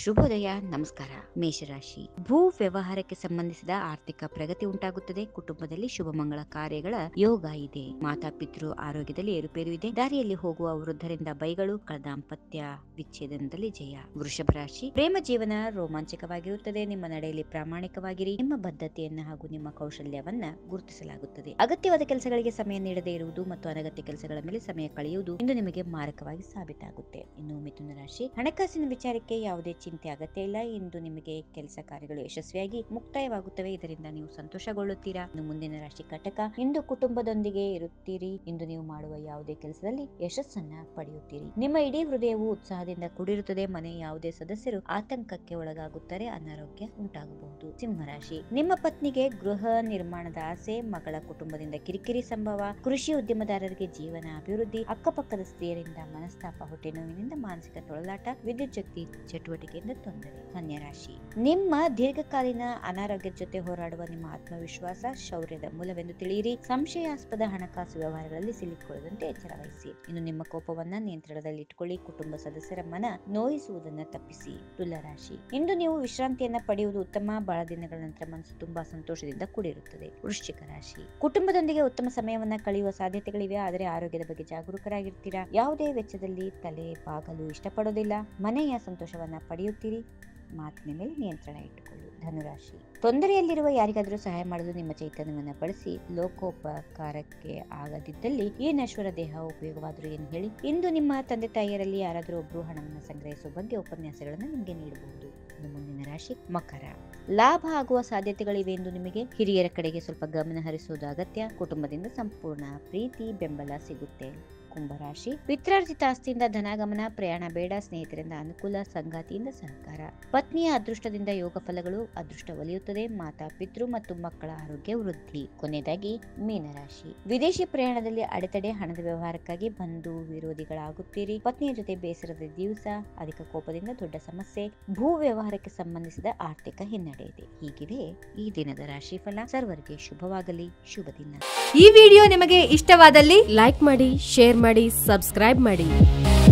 ಶುಭೋದಯ ನಮಸ್ಕಾರ ಮೇಷರಾಶಿ ಭೂ ವ್ಯವಹಾರಕ್ಕೆ ಸಂಬಂಧಿಸಿದ ಆರ್ಥಿಕ ಪ್ರಗತಿ ಉಂಟಾಗುತ್ತದೆ ಕುಟುಂಬದಲ್ಲಿ ಶುಭ ಮಂಗಳ ಕಾರ್ಯಗಳ ಯೋಗ ಇದೆ ಮಾತಾಪಿತೃ ಆರೋಗ್ಯದಲ್ಲಿ ಏರುಪೇರು ಇದೆ ದಾರಿಯಲ್ಲಿ ಹೋಗುವ ವೃದ್ಧರಿಂದ ಬೈಗಳು ದಾಂಪತ್ಯ ವಿಚ್ಛೇದನದಲ್ಲಿ ಜಯ ವೃಷಭ ರಾಶಿ ಪ್ರೇಮ ಜೀವನ ರೋಮಾಂಚಕವಾಗಿರುತ್ತದೆ ನಿಮ್ಮ ನಡೆಯಲ್ಲಿ ಪ್ರಾಮಾಣಿಕವಾಗಿರಿ ನಿಮ್ಮ ಬದ್ಧತೆಯನ್ನ ಹಾಗೂ ನಿಮ್ಮ ಕೌಶಲ್ಯವನ್ನ ಗುರುತಿಸಲಾಗುತ್ತದೆ ಅಗತ್ಯವಾದ ಕೆಲಸಗಳಿಗೆ ಸಮಯ ನೀಡದೇ ಇರುವುದು ಮತ್ತು ಅನಗತ್ಯ ಕೆಲಸಗಳ ಮೇಲೆ ಸಮಯ ಕಳೆಯುವುದು ಇಂದು ನಿಮಗೆ ಮಾರಕವಾಗಿ ಸಾಬೀತಾಗುತ್ತೆ ಇನ್ನು ಮಿಥುನ ರಾಶಿ ಹಣಕಾಸಿನ ವಿಚಾರಕ್ಕೆ ಯಾವುದೇ ಚಿಂತೆ ಅಗತ್ಯ ಇಲ್ಲ ಇಂದು ನಿಮಗೆ ಕೆಲಸ ಕಾರ್ಯಗಳು ಯಶಸ್ವಿಯಾಗಿ ಮುಕ್ತಾಯವಾಗುತ್ತವೆ ಇದರಿಂದ ನೀವು ಸಂತೋಷಗೊಳ್ಳುತ್ತೀರಾ ಇನ್ನು ಮುಂದಿನ ರಾಶಿ ಕಟಕ ಇಂದು ಕುಟುಂಬದೊಂದಿಗೆ ಇರುತ್ತೀರಿ ಇಂದು ನೀವು ಮಾಡುವ ಯಾವುದೇ ಕೆಲಸದಲ್ಲಿ ಯಶಸ್ಸನ್ನ ಪಡೆಯುತ್ತೀರಿ ನಿಮ್ಮ ಇಡೀ ಹೃದಯವು ಉತ್ಸಾಹದಿಂದ ಕೂಡಿರುತ್ತದೆ ಮನೆಯ ಯಾವುದೇ ಸದಸ್ಯರು ಆತಂಕಕ್ಕೆ ಒಳಗಾಗುತ್ತಾರೆ ಅನಾರೋಗ್ಯ ಉಂಟಾಗಬಹುದು ಸಿಂಹರಾಶಿ ನಿಮ್ಮ ಪತ್ನಿಗೆ ಗೃಹ ನಿರ್ಮಾಣದ ಆಸೆ ಮಗಳ ಕುಟುಂಬದಿಂದ ಕಿರಿಕಿರಿ ಸಂಭವ ಕೃಷಿ ಉದ್ಯಮದಾರರಿಗೆ ಜೀವನ ಅಭಿವೃದ್ಧಿ ಅಕ್ಕಪಕ್ಕದ ಸ್ತ್ರೀಯರಿಂದ ಮನಸ್ತಾಪ ಹೊಟ್ಟೆ ನೋವಿನಿಂದ ಮಾನಸಿಕ ತೊಳಲಾಟ ವಿದ್ಯುತ್ ಶಕ್ತಿ ಚಟುವಟಿಕೆಯಿಂದ ತೊಂದರೆ ಕನ್ಯಾ ರಾಶಿ ನಿಮ್ಮ ದೀರ್ಘಕಾಲೀನ ಅನಾರೋಗ್ಯದ ಜೊತೆ ಹೋರಾಡುವ ನಿಮ್ಮ ಆತ್ಮವಿಶ್ವಾಸ ಶೌರ್ಯದ ಮೂಲವೆಂದು ತಿಳಿಯಿರಿ ಸಂಶಯಾಸ್ಪದ ಹಣಕಾಸು ವ್ಯವಹಾರಗಳಲ್ಲಿ ಸಿಲುಕೊಳ್ಳದಂತೆ ಎಚ್ಚರ ವಹಿಸಿ ಇನ್ನು ನಿಮ್ಮ ಕೋಪವನ್ನ ನಿಯಂತ್ರಣದಲ್ಲಿ ಇಟ್ಟುಕೊಳ್ಳಿ ಕುಟುಂಬ ಸದಸ್ಯರ ಮನ ನೋಯಿಸುವುದನ್ನ ತಪ್ಪಿಸಿ ತುಲರಾಶಿ ಇಂದು ನೀವು ವಿಶ್ರಾಂತಿಯನ್ನ ಪಡೆಯುವುದು ಉತ್ತಮ ಬಹಳ ದಿನಗಳ ನಂತರ ಮನಸ್ಸು ತುಂಬಾ ಸಂತೋಷದಿಂದ ಕೂಡಿರುತ್ತದೆ ವೃಶ್ಚಿಕ ರಾಶಿ ಕುಟುಂಬದೊಂದಿಗೆ ಉತ್ತಮ ಸಮಯವನ್ನ ಕಳೆಯುವ ಸಾಧ್ಯತೆಗಳಿವೆ ಆದರೆ ಆರೋಗ್ಯದ ಬಗ್ಗೆ ಜಾಗರೂಕರಾಗಿರ್ತೀರಾ ಯಾವುದೇ ವೆಚ್ಚದಲ್ಲಿ ತಲೆ ಬಾಗಲು ಇಷ್ಟಪಡೋದಿಲ್ಲ ಮನೆಯ ಸಂತೋಷವನ್ನ ಪಡೆಯುತ್ತೀರಿ ಮಾತಿನ ಮೇಲೆ ನಿಯಂತ್ರಣ ಇಟ್ಟುಕೊಳ್ಳಿ ಧನುರಾಶಿ ತೊಂದರೆಯಲ್ಲಿರುವ ಯಾರಿಗಾದರೂ ಸಹಾಯ ಮಾಡಲು ನಿಮ್ಮ ಚೈತನ್ಯವನ್ನ ಬಳಸಿ ಲೋಕೋಪಕಾರಕ್ಕೆ ಆಗದಿದ್ದಲ್ಲಿ ಈ ನಶ್ವರ ದೇಹ ಉಪಯೋಗವಾದರೂ ಏನು ಹೇಳಿ ಇಂದು ನಿಮ್ಮ ತಂದೆ ತಾಯಿಯರಲ್ಲಿ ಯಾರಾದರೂ ಒಬ್ಬರು ಹಣವನ್ನು ಸಂಗ್ರಹಿಸುವ ಬಗ್ಗೆ ಉಪನ್ಯಾಸಗಳನ್ನು ನಿಮಗೆ ನೀಡಬಹುದು ಇನ್ನು ಮುಂದಿನ ರಾಶಿ ಮಕರ ಲಾಭ ಆಗುವ ಸಾಧ್ಯತೆಗಳಿವೆ ಎಂದು ನಿಮಗೆ ಹಿರಿಯರ ಕಡೆಗೆ ಸ್ವಲ್ಪ ಗಮನ ಹರಿಸುವುದು ಅಗತ್ಯ ಕುಟುಂಬದಿಂದ ಸಂಪೂರ್ಣ ಪ್ರೀತಿ ಬೆಂಬಲ ಸಿಗುತ್ತೆ ಕುಂಭರಾಶಿ ಪಿತ್ರಾರ್ಜಿತ ಆಸ್ತಿಯಿಂದ ಧನಾಗಮನ ಪ್ರಯಾಣ ಬೇಡ ಸ್ನೇಹಿತರಿಂದ ಅನುಕೂಲ ಸಂಗಾತಿಯಿಂದ ಸಹಕಾರ ಪತ್ನಿಯ ಅದೃಷ್ಟದಿಂದ ಯೋಗ ಫಲಗಳು ಅದೃಷ್ಟ ಒಲಿಯುತ್ತದೆ ಮಾತಾ ಪಿತೃ ಮತ್ತು ಮಕ್ಕಳ ಆರೋಗ್ಯ ವೃದ್ಧಿ ಕೊನೆಯದಾಗಿ ಮೀನರಾಶಿ ವಿದೇಶಿ ಪ್ರಯಾಣದಲ್ಲಿ ಅಡೆತಡೆ ಹಣದ ವ್ಯವಹಾರಕ್ಕಾಗಿ ಬಂಧು ವಿರೋಧಿಗಳಾಗುತ್ತೀರಿ ಪತ್ನಿಯ ಜೊತೆ ಬೇಸರದ ದಿವಸ ಅಧಿಕ ಕೋಪದಿಂದ ದೊಡ್ಡ ಸಮಸ್ಯೆ ಭೂ ವ್ಯವಹಾರಕ್ಕೆ ಸಂಬಂಧಿಸಿದ ಆರ್ಥಿಕ ಹಿನ್ನಡೆ ಇದೆ ಹೀಗಿದೆ ಈ ದಿನದ ರಾಶಿಫಲ ಸರ್ವರಿಗೆ ಶುಭವಾಗಲಿ ಶುಭ ದಿನ ಈ ವಿಡಿಯೋ ನಿಮಗೆ ಇಷ್ಟವಾದಲ್ಲಿ ಲೈಕ್ ಮಾಡಿ ಶೇರ್ ಮಾಡಿ ಸಬ್ಸ್ಕ್ರೈಬ್ ಮಾಡಿ